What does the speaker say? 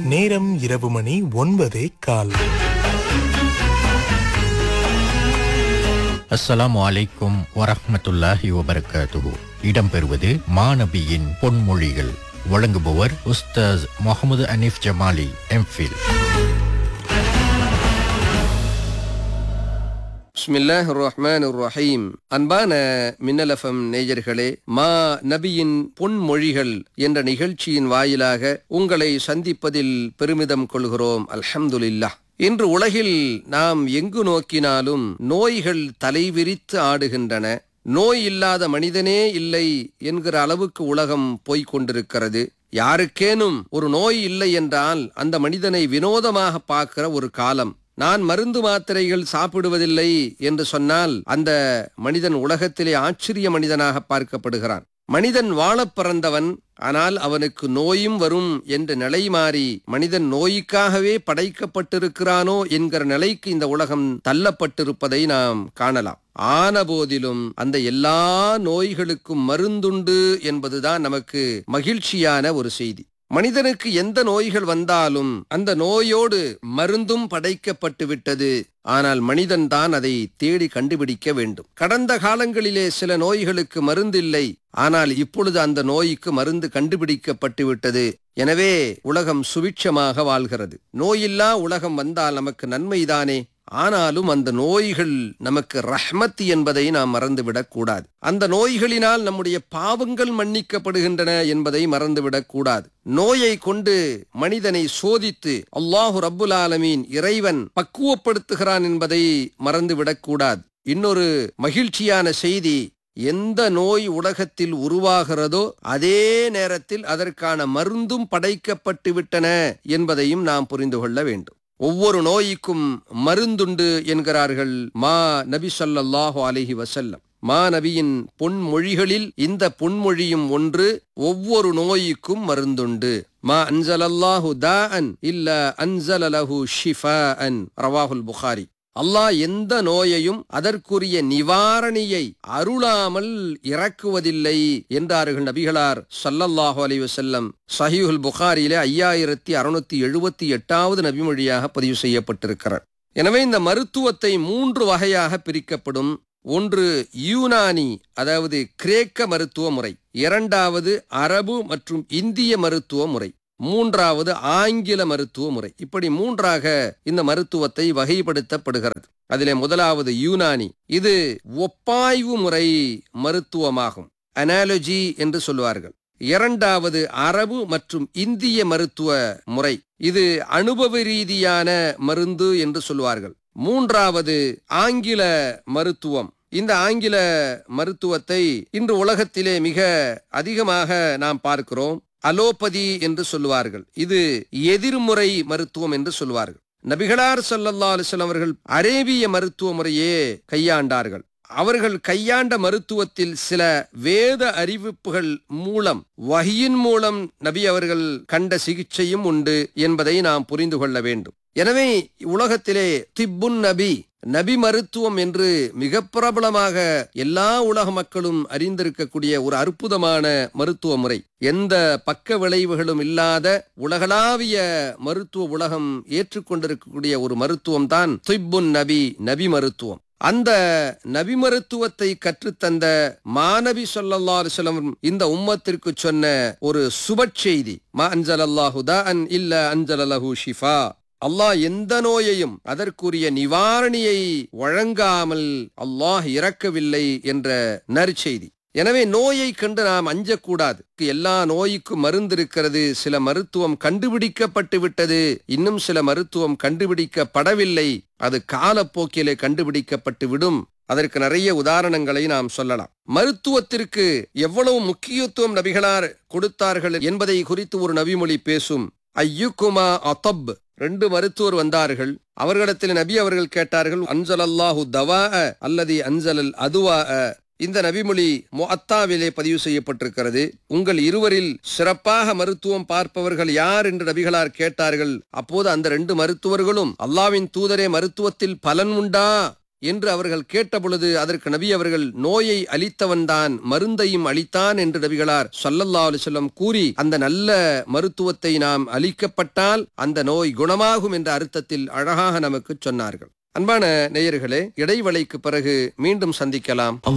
நேரம் இரவு மணி ஒன்பதே கால் அஸ்ஸலாமு அலைக்கும் வரஹ்மத்துல்லாஹி வபரகாத்துஹு இடம்பெறுவது மாநபியின் பொன்மொழிகள் வழங்குபவர் உஸ்தாஸ் முகமது அனீஃப் ஜமாலி எம்ஃபில் பிஸ்மில்லாஹ் ரஹ்மான் ரஹீம் அன்பான மின்னலஃபம் நேயர்களே மா நபியின் பொன்மொழிகள் என்ற நிகழ்ச்சியின் வாயிலாக உங்களை சந்திப்பதில் பெருமிதம் கொள்கிறோம் அல்ஹம்துலில்லாஹ் இன்று உலகில் நாம் எங்கு நோக்கினாலும் நோய்கள் தலைவிரித்து ஆடுகின்றன நோய் இல்லாத மனிதனே இல்லை என்கிற அளவுக்கு உலகம் போய்க் கொண்டிருக்கிறது யாருக்கேனும் ஒரு நோய் இல்லை என்றால் அந்த மனிதனை வினோதமாக பார்க்கிற ஒரு காலம் நான் மருந்து மாத்திரைகள் சாப்பிடுவதில்லை என்று சொன்னால் அந்த மனிதன் உலகத்திலே ஆச்சரிய மனிதனாக பார்க்கப்படுகிறான் மனிதன் வாழப் பிறந்தவன் ஆனால் அவனுக்கு நோயும் வரும் என்ற நிலை மாறி மனிதன் நோய்க்காகவே படைக்கப்பட்டிருக்கிறானோ என்கிற நிலைக்கு இந்த உலகம் தள்ளப்பட்டிருப்பதை நாம் காணலாம் ஆன போதிலும் அந்த எல்லா நோய்களுக்கும் மருந்துண்டு என்பதுதான் நமக்கு மகிழ்ச்சியான ஒரு செய்தி மனிதனுக்கு எந்த நோய்கள் வந்தாலும் அந்த நோயோடு மருந்தும் படைக்கப்பட்டு விட்டது ஆனால் மனிதன் தான் அதை தேடி கண்டுபிடிக்க வேண்டும் கடந்த காலங்களிலே சில நோய்களுக்கு மருந்தில்லை ஆனால் இப்பொழுது அந்த நோய்க்கு மருந்து கண்டுபிடிக்கப்பட்டு விட்டது எனவே உலகம் சுபிட்சமாக வாழ்கிறது நோயில்லா உலகம் வந்தால் நமக்கு நன்மைதானே ஆனாலும் அந்த நோய்கள் நமக்கு ரஹ்மத் என்பதை நாம் மறந்துவிடக் கூடாது அந்த நோய்களினால் நம்முடைய பாவங்கள் மன்னிக்கப்படுகின்றன என்பதை மறந்துவிடக் கூடாது நோயை கொண்டு மனிதனை சோதித்து அல்லாஹு ரப்புல் ஆலமீன் இறைவன் பக்குவப்படுத்துகிறான் என்பதை மறந்துவிடக் கூடாது இன்னொரு மகிழ்ச்சியான செய்தி எந்த நோய் உலகத்தில் உருவாகிறதோ அதே நேரத்தில் அதற்கான மருந்தும் படைக்கப்பட்டு விட்டன என்பதையும் நாம் புரிந்து கொள்ள வேண்டும் ஒவ்வொரு நோய்க்கும் மருந்துண்டு என்கிறார்கள் மா நபி ஸல்லல்லாஹு அலைஹி வஸல்லம் மா நபியின் பொன்மொழிகளில் இந்த பொன்மொழியும் ஒன்று ஒவ்வொரு நோய்க்கும் மருந்துண்டு மா அன்சலல்லாஹு தாஅன் இல்ல அன்சலலஹு ஷிஃபாஅன் ரவாஹுல் புகாரி அல்லாஹ் எந்த நோயையும் அதற்குரிய நிவாரணியை அருளாமல் இறக்குவதில்லை என்றார்கள் நபிகளார் சல்லல்லாஹு அலைஹி வஸல்லம் சஹீஹுல் புகாரியிலே ஐயாயிரத்தி அறுநூத்தி எழுபத்தி எட்டாவது நபிமொழியாக பதிவு செய்யப்பட்டிருக்கிறார் எனவே இந்த மருத்துவத்தை மூன்று வகையாக பிரிக்கப்படும் ஒன்று யூனானி அதாவது கிரேக்க மருத்துவ முறை இரண்டாவது அரபு மற்றும் இந்திய மருத்துவ முறை மூன்றாவது ஆங்கில மருத்துவ முறை இப்படி மூன்றாக இந்த மருத்துவத்தை வகைப்படுத்தப்படுகிறது அதிலே முதலாவது யூனானி இது ஒப்பாய்வு முறை மருத்துவமாகும் அனாலஜி என்று சொல்லுவார்கள் இரண்டாவது அரபு மற்றும் இந்திய மருத்துவ முறை இது அனுபவ ரீதியான மருந்து என்று சொல்லுவார்கள் மூன்றாவது ஆங்கில மருத்துவம் இந்த ஆங்கில மருத்துவத்தை இன்று உலகத்திலே மிக அதிகமாக நாம் பார்க்கிறோம் அலோபதி என்று சொல்லுவார்கள் இது எதிர்முறை மருத்துவம் என்று சொல்லுவார்கள் நபிகளார் சல்லல்லா அலிஸ்லாம் அவர்கள் அரேபிய மருத்துவ முறையே கையாண்டார்கள் அவர்கள் கையாண்ட மருத்துவத்தில் சில வேத அறிவிப்புகள் மூலம் வகியின் மூலம் நபி அவர்கள் கண்ட சிகிச்சையும் உண்டு என்பதை நாம் புரிந்து கொள்ள வேண்டும் எனவே உலகத்திலே திப்புன் நபி நபி மருத்துவம் என்று மிக பிரபலமாக எல்லா உலக மக்களும் அறிந்திருக்கக்கூடிய ஒரு அற்புதமான மருத்துவ முறை எந்த பக்க விளைவுகளும் இல்லாத உலகளாவிய மருத்துவ உலகம் ஏற்றுக்கொண்டிருக்கக்கூடிய ஒரு மருத்துவம் தான் திப்புன் நபி நபி மருத்துவம் அந்த நபி மருத்துவத்தை கற்றுத்தந்த மாநபி சொல்லல்லா அலிஸ்லம் இந்த உம்மத்திற்கு சொன்ன ஒரு சுப செய்தி மா அஞ்சல் அல்லாஹுதா அன் இல்ல அஞ்சல் அலஹு ஷிஃபா அல்லாஹ் எந்த நோயையும் அதற்குரிய நிவாரணியை வழங்காமல் அல்லாஹ் இறக்கவில்லை என்ற நற்செய்தி எனவே நோயை கண்டு நாம் அஞ்சக்கூடாது எல்லா நோய்க்கும் மருந்து இருக்கிறது சில மருத்துவம் கண்டுபிடிக்கப்பட்டு விட்டது இன்னும் சில மருத்துவம் கண்டுபிடிக்கப்படவில்லை அது காலப்போக்கிலே கண்டுபிடிக்கப்பட்டு விடும் அதற்கு நிறைய உதாரணங்களை நாம் சொல்லலாம் மருத்துவத்திற்கு எவ்வளவு முக்கியத்துவம் நபிகளார் கொடுத்தார்கள் என்பதை குறித்து ஒரு நபிமொழி பேசும் ஐயுக்குமா அத்தப் ரெண்டு மருத்துவர் வந்தார்கள் அவர்களிடத்தில் நபி அவர்கள் கேட்டார்கள் அன்சல் அல்லாஹு தவா அல்லது அன்சலல் அதுவா இந்த நபிமொழி முஅத்தாவிலே பதிவு செய்யப்பட்டிருக்கிறது உங்கள் இருவரில் சிறப்பாக மருத்துவம் பார்ப்பவர்கள் யார் என்று நபிகளார் கேட்டார்கள் அப்போது அந்த ரெண்டு மருத்துவர்களும் அல்லாவின் தூதரே மருத்துவத்தில் பலன் உண்டா என்று அவர்கள் கேட்டபொழுது அதற்கு நபி அவர்கள் நோயை அளித்தவன்தான் மருந்தையும் அளித்தான் என்று நபிகளார் ஸல்லல்லாஹு அலைஹி வஸல்லம் கூறி அந்த நல்ல மருத்துவத்தை நாம் அளிக்கப்பட்டால் அந்த நோய் குணமாகும் என்ற அர்த்தத்தில் அழகாக நமக்கு சொன்னார்கள் அன்பான நேயர்களே இடைவெளிக்கு பிறகு மீண்டும் சந்திக்கலாம்